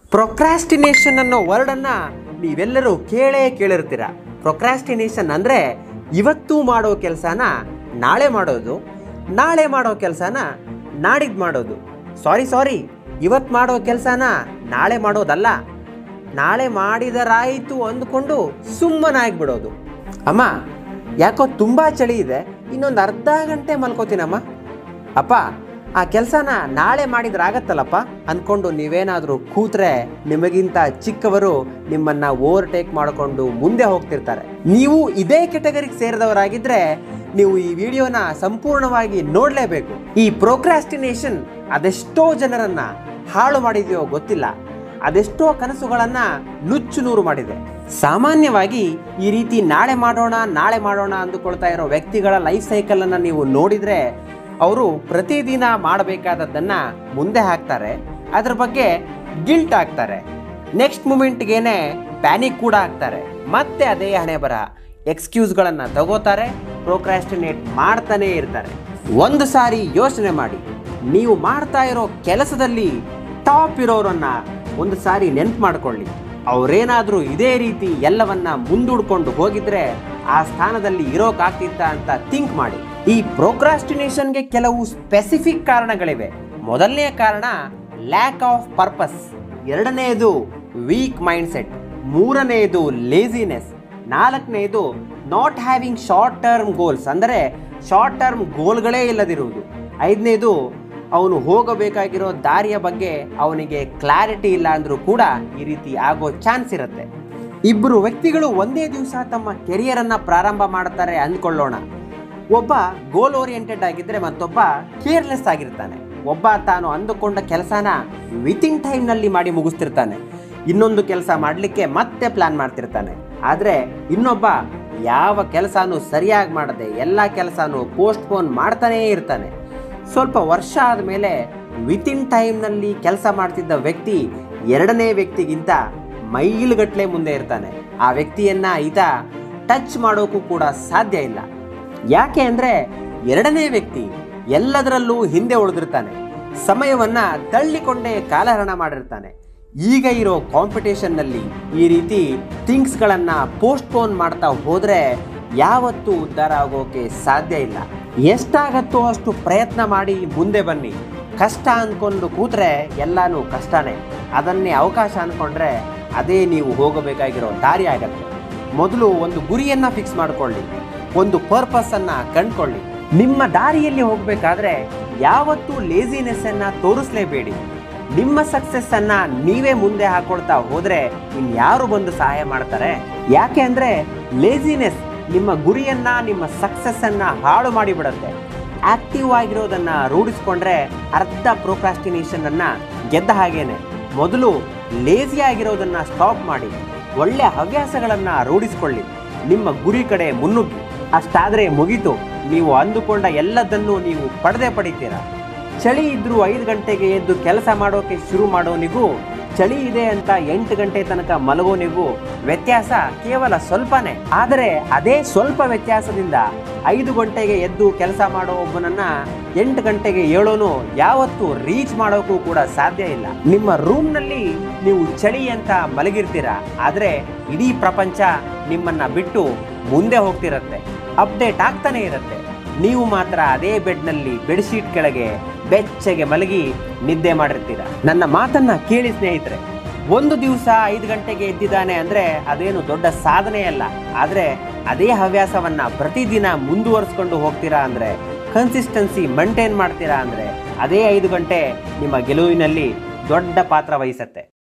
procrastination ಅನ್ನೋ ವರ್ಡನ್ನು ನೀವೆಲ್ಲರೂ ಕೇಳೇ ಕೇಳಿರ್ತೀರ ಪ್ರೊಕ್ರಾಸ್ಟಿನೇಷನ್ ಅಂದರೆ ಇವತ್ತು ಮಾಡೋ ಕೆಲಸನ ನಾಳೆ ಮಾಡೋದು ನಾಳೆ ಮಾಡೋ ಕೆಲಸನ ನಾಡಿದ್ದು ಮಾಡೋದು ಸಾರಿ ಸಾರಿ ಇವತ್ತು ಮಾಡೋ ಕೆಲಸನ ನಾಳೆ ಮಾಡೋದಲ್ಲ ನಾಳೆ ಮಾಡಿದರಾಯಿತು ಅಂದ್ಕೊಂಡು ಸುಮ್ಮನಾಗ್ಬಿಡೋದು ಅಮ್ಮ ಯಾಕೋ ತುಂಬ ಚಳಿ ಇದೆ ಇನ್ನೊಂದು ಅರ್ಧ ಗಂಟೆ ಮಲ್ಕೋತೀನಮ್ಮ ಅಪ್ಪ ಆ ಕೆಲಸನ ನಾಳೆ ಮಾಡಿದ್ರಾಗತ್ತಲ್ಲಪ್ಪ ಅಂದ್ಕೊಂಡು ನೀವೇನಾದರೂ ಕೂತ್ರೆ ನಿಮಗಿಂತ ಚಿಕ್ಕವರು ನಿಮ್ಮನ್ನ ಓವರ್ಟೇಕ್ ಮಾಡಿಕೊಂಡು ಮುಂದೆ ಹೋಗ್ತಿರ್ತಾರೆ ನೀವು ಇದೇ ಕೆಟಗರಿಗೆ ಸೇರಿದವರಾಗಿದ್ದರೆ ನೀವು ಈ ವಿಡಿಯೋನ ಸಂಪೂರ್ಣವಾಗಿ ನೋಡಲೇಬೇಕು ಈ ಪ್ರೋಕ್ರಾಸ್ಟಿನೇಷನ್ ಅದೆಷ್ಟೋ ಜನರನ್ನ ಹಾಳು ಮಾಡಿದೆಯೋ ಗೊತ್ತಿಲ್ಲ ಅದೆಷ್ಟೋ ಕನಸುಗಳನ್ನ ನುಚ್ಚು ನೂರು ಮಾಡಿದೆ ಸಾಮಾನ್ಯವಾಗಿ ಈ ರೀತಿ ನಾಳೆ ಮಾಡೋಣ ನಾಳೆ ಮಾಡೋಣ ಅಂದುಕೊಳ್ತಾ ಇರೋ ವ್ಯಕ್ತಿಗಳ ಲೈಫ್ ಸೈಕಲ್ ಅನ್ನ ನೀವು ನೋಡಿದ್ರೆ ಅವರು ಪ್ರತಿದಿನ ಮಾಡಬೇಕಾದದ್ದನ್ನ ಮುಂದೆ ಹಾಕ್ತಾರೆ ಅದ್ರ ಬಗ್ಗೆ ಗಿಲ್ಟ್ ಆಗ್ತಾರೆ ನೆಕ್ಸ್ಟ್ ಮೂಮೆಂಟ್ಗೇನೆ ಪ್ಯಾನಿಕ್ ಕೂಡ ಆಗ್ತಾರೆ ಮತ್ತೆ ಅದೇ ಹಣೆ ಬರ ಎಕ್ಸ್ಕ್ಯೂಸ್ಗಳನ್ನ ತಗೋತಾರೆ ಪ್ರೋಕ್ರಾಸ್ಟಿನೇಟ್ ಮಾಡ್ತಾನೇ ಇರ್ತಾರೆ ಒಂದು ಸಾರಿ ಯೋಚನೆ ಮಾಡಿ ನೀವು ಮಾಡ್ತಾ ಇರೋ ಕೆಲಸದಲ್ಲಿ ಟಾಪ್ ಇರೋರನ್ನ ಒಂದು ಸಾರಿ ನೆನ್ಪು ಮಾಡ್ಕೊಳ್ಳಿ ಅವರೇನಾದರೂ ಇದೇ ರೀತಿ ಎಲ್ಲವನ್ನ ಮುಂದೂಡ್ಕೊಂಡು ಹೋಗಿದ್ರೆ ಆ ಸ್ಥಾನದಲ್ಲಿ ಇರೋಕ್ಕಾಗ್ತಿತ್ತ ಅಂತ ಥಿಂಕ್ ಮಾಡಿ ಈ ಪ್ರೋಕ್ರಾಸ್ಟಿನೇಷನ್ಗೆ ಕೆಲವು ಸ್ಪೆಸಿಫಿಕ್ ಕಾರಣಗಳಿವೆ ಮೊದಲನೇ ಕಾರಣ ಲ್ಯಾಕ್ ಆಫ್ ಪರ್ಪಸ್ ಎರಡನೆಯದು ವೀಕ್ ಮೈಂಡ್ ಸೆಟ್ ಮೂರನೆಯದು ಲೇಸಿನೆಸ್ ನಾಲ್ಕನೆಯದು not having short term goals ಅಂದರೆ ಶಾರ್ಟ್ ಟರ್ಮ್ ಗೋಲ್ಗಳೇ ಇಲ್ಲದಿರುವುದು ಐದನೇದು ಅವನು ಹೋಗಬೇಕಾಗಿರೋ ದಾರಿಯ ಬಗ್ಗೆ ಅವನಿಗೆ ಕ್ಲಾರಿಟಿ ಇಲ್ಲ ಅಂದರೂ ಕೂಡ ಈ ರೀತಿ ಆಗೋ ಚಾನ್ಸ್ ಇರುತ್ತೆ ಇಬ್ಬರು ವ್ಯಕ್ತಿಗಳು ಒಂದೇ ದಿವಸ ತಮ್ಮ ಕೆರಿಯರನ್ನು ಪ್ರಾರಂಭ ಮಾಡ್ತಾರೆ ಅಂದ್ಕೊಳ್ಳೋಣ ಒಬ್ಬ ಗೋಲ್ ಓರಿಯೆಂಟೆಡ್ ಆಗಿದ್ದರೆ ಮತ್ತೊಬ್ಬ ಕೇರ್ಲೆಸ್ ಆಗಿರ್ತಾನೆ ಒಬ್ಬ ತಾನು ಅಂದುಕೊಂಡ ಕೆಲಸನ ವಿತಿನ್ ಟೈಮ್ನಲ್ಲಿ ಮಾಡಿ ಮುಗಿಸ್ತಿರ್ತಾನೆ ಇನ್ನೊಂದು ಕೆಲಸ ಮಾಡಲಿಕ್ಕೆ ಮತ್ತೆ ಪ್ಲಾನ್ ಮಾಡ್ತಿರ್ತಾನೆ ಆದರೆ ಇನ್ನೊಬ್ಬ ಯಾವ ಕೆಲಸನೂ ಸರಿಯಾಗಿ ಮಾಡದೆ ಎಲ್ಲ ಕೆಲಸನೂ ಪೋಸ್ಟ್ಪೋನ್ ಮಾಡ್ತಾನೇ ಇರ್ತಾನೆ ಸ್ವಲ್ಪ ವರ್ಷ ಆದಮೇಲೆ ವಿತಿನ್ ಟೈಮ್ನಲ್ಲಿ ಕೆಲಸ ಮಾಡ್ತಿದ್ದ ವ್ಯಕ್ತಿ ಎರಡನೇ ವ್ಯಕ್ತಿಗಿಂತ ಮೈಲ್ಗಟ್ಲೆ ಮುಂದೆ ಇರ್ತಾನೆ ಆ ವ್ಯಕ್ತಿಯನ್ನ ಈತ ಟಚ್ ಮಾಡೋಕ್ಕೂ ಕೂಡ ಸಾಧ್ಯ ಇಲ್ಲ ಯಾಕೆ ಅಂದರೆ ಎರಡನೇ ವ್ಯಕ್ತಿ ಎಲ್ಲದರಲ್ಲೂ ಹಿಂದೆ ಉಳಿದಿರ್ತಾನೆ ಸಮಯವನ್ನ ತಳ್ಳಿಕೊಂಡೇ ಕಾಲಹರಣ ಮಾಡಿರ್ತಾನೆ ಈಗ ಇರೋ ಕಾಂಪಿಟೇಷನ್ನಲ್ಲಿ ಈ ರೀತಿ ಥಿಂಗ್ಸ್ಗಳನ್ನು ಪೋಸ್ಟ್ಪೋನ್ ಮಾಡ್ತಾ ಹೋದರೆ ಯಾವತ್ತೂ ಉದ್ಧಾರ ಆಗೋಕೆ ಸಾಧ್ಯ ಇಲ್ಲ ಎಷ್ಟಾಗತ್ತೋ ಅಷ್ಟು ಪ್ರಯತ್ನ ಮಾಡಿ ಮುಂದೆ ಬನ್ನಿ ಕಷ್ಟ ಅಂದ್ಕೊಂಡು ಕೂತ್ರೆ ಎಲ್ಲಾನು ಕಷ್ಟನೇ ಅದನ್ನೇ ಅವಕಾಶ ಅಂದ್ಕೊಂಡ್ರೆ ಅದೇ ನೀವು ಹೋಗಬೇಕಾಗಿರೋ ದಾರಿ ಆಗತ್ತೆ ಮೊದಲು ಒಂದು ಗುರಿಯನ್ನ ಫಿಕ್ಸ್ ಮಾಡ್ಕೊಳ್ಳಿ ಒಂದು ಪರ್ಪಸ್ ಅನ್ನ ಕಂಡ್ಕೊಳ್ಳಿ ನಿಮ್ಮ ದಾರಿಯಲ್ಲಿ ಹೋಗಬೇಕಾದ್ರೆ ಯಾವತ್ತೂ ಲೇಸಿನೆಸ್ ಅನ್ನ ತೋರಿಸ್ಲೇಬೇಡಿ ನಿಮ್ಮ ಸಕ್ಸಸ್ ಅನ್ನ ನೀವೇ ಮುಂದೆ ಹಾಕೊಳ್ತಾ ಹೋದ್ರೆ ಇನ್ಯಾರು ಬಂದು ಸಹಾಯ ಮಾಡ್ತಾರೆ ಯಾಕೆ ಅಂದ್ರೆ ಲೇಸಿನೆಸ್ ನಿಮ್ಮ ಗುರಿಯನ್ನ ನಿಮ್ಮ ಸಕ್ಸಸ್ ಅನ್ನ ಹಾಳು ಮಾಡಿಬಿಡುತ್ತೆ ಆಕ್ಟಿವ್ ಆಗಿರೋದನ್ನ ರೂಢಿಸ್ಕೊಂಡ್ರೆ ಅರ್ಧ ಪ್ರೋಕ್ರಾಸ್ಟಿನೇಷನ್ ಅನ್ನ ಗೆದ್ದ ಹಾಗೇನೆ ಮೊದಲು ಲೇಸಿ ಆಗಿರೋದನ್ನ ಸ್ಟಾಪ್ ಮಾಡಿ ಒಳ್ಳೆ ಹವ್ಯಾಸಗಳನ್ನ ರೂಢಿಸ್ಕೊಳ್ಳಿ ನಿಮ್ಮ ಗುರಿ ಕಡೆ ಮುನ್ನುಗ್ಗಿ ಅಷ್ಟಾದ್ರೆ ಮುಗೀತು ನೀವು ಅಂದುಕೊಂಡ ಎಲ್ಲದನ್ನು ನೀವು ಪಡೆದೇ ಪಡಿತೀರಾ ಚಳಿ ಇದ್ರೂ ಐದು ಗಂಟೆಗೆ ಎದ್ದು ಕೆಲಸ ಮಾಡೋಕೆ ಶುರು ಮಾಡೋನಿಗೂ ಚಳಿ ಇದೆ ಅಂತ ಎಂಟು ಗಂಟೆ ತನಕ ಮಲಗೋನಿಗೂ ವ್ಯತ್ಯಾಸ ಕೇವಲ ಸ್ವಲ್ಪನೇ ಆದರೆ ಅದೇ ಸ್ವಲ್ಪ ವ್ಯತ್ಯಾಸದಿಂದ ಐದು ಗಂಟೆಗೆ ಎದ್ದು ಕೆಲಸ ಮಾಡೋ ಒಬ್ಬನನ್ನ ಎಂಟು ಗಂಟೆಗೆ ಏಳೋನು ಯಾವತ್ತೂ ರೀಚ್ ಮಾಡೋಕ್ಕೂ ಕೂಡ ಸಾಧ್ಯ ಇಲ್ಲ ನಿಮ್ಮ ರೂಮ್ನಲ್ಲಿ ನೀವು ಚಳಿ ಅಂತ ಮಲಗಿರ್ತೀರಾ ಆದರೆ ಇಡೀ ಪ್ರಪಂಚ ನಿಮ್ಮನ್ನ ಬಿಟ್ಟು ಮುಂದೆ ಹೋಗ್ತಿರತ್ತೆ ಅಪ್ಡೇಟ್ ಆಗ್ತಾನೆ ಇರುತ್ತೆ ನೀವು ಮಾತ್ರ ಅದೇ ಬೆಡ್ನಲ್ಲಿ ಬೆಡ್ಶೀಟ್ ಕೆಳಗೆ ಬೆಚ್ಚಗೆ ಮಲಗಿ ನಿದ್ದೆ ಮಾಡಿರ್ತೀರ ನನ್ನ ಮಾತನ್ನ ಕೇಳಿ ಸ್ನೇಹಿತರೆ ಒಂದು ದಿವಸ ಐದು ಗಂಟೆಗೆ ಎದ್ದಿದ್ದಾನೆ ಅಂದ್ರೆ ಅದೇನು ದೊಡ್ಡ ಸಾಧನೆ ಅಲ್ಲ ಆದರೆ ಅದೇ ಹವ್ಯಾಸವನ್ನ ಪ್ರತಿದಿನ ಮುಂದುವರಿಸ್ಕೊಂಡು ಹೋಗ್ತೀರಾ ಅಂದ್ರೆ ಕನ್ಸಿಸ್ಟೆನ್ಸಿ ಮೇಂಟೈನ್ ಮಾಡ್ತೀರಾ ಅಂದ್ರೆ ಅದೇ ಐದು ಗಂಟೆ ನಿಮ್ಮ ಗೆಲುವಿನಲ್ಲಿ ದೊಡ್ಡ ಪಾತ್ರ ವಹಿಸತ್ತೆ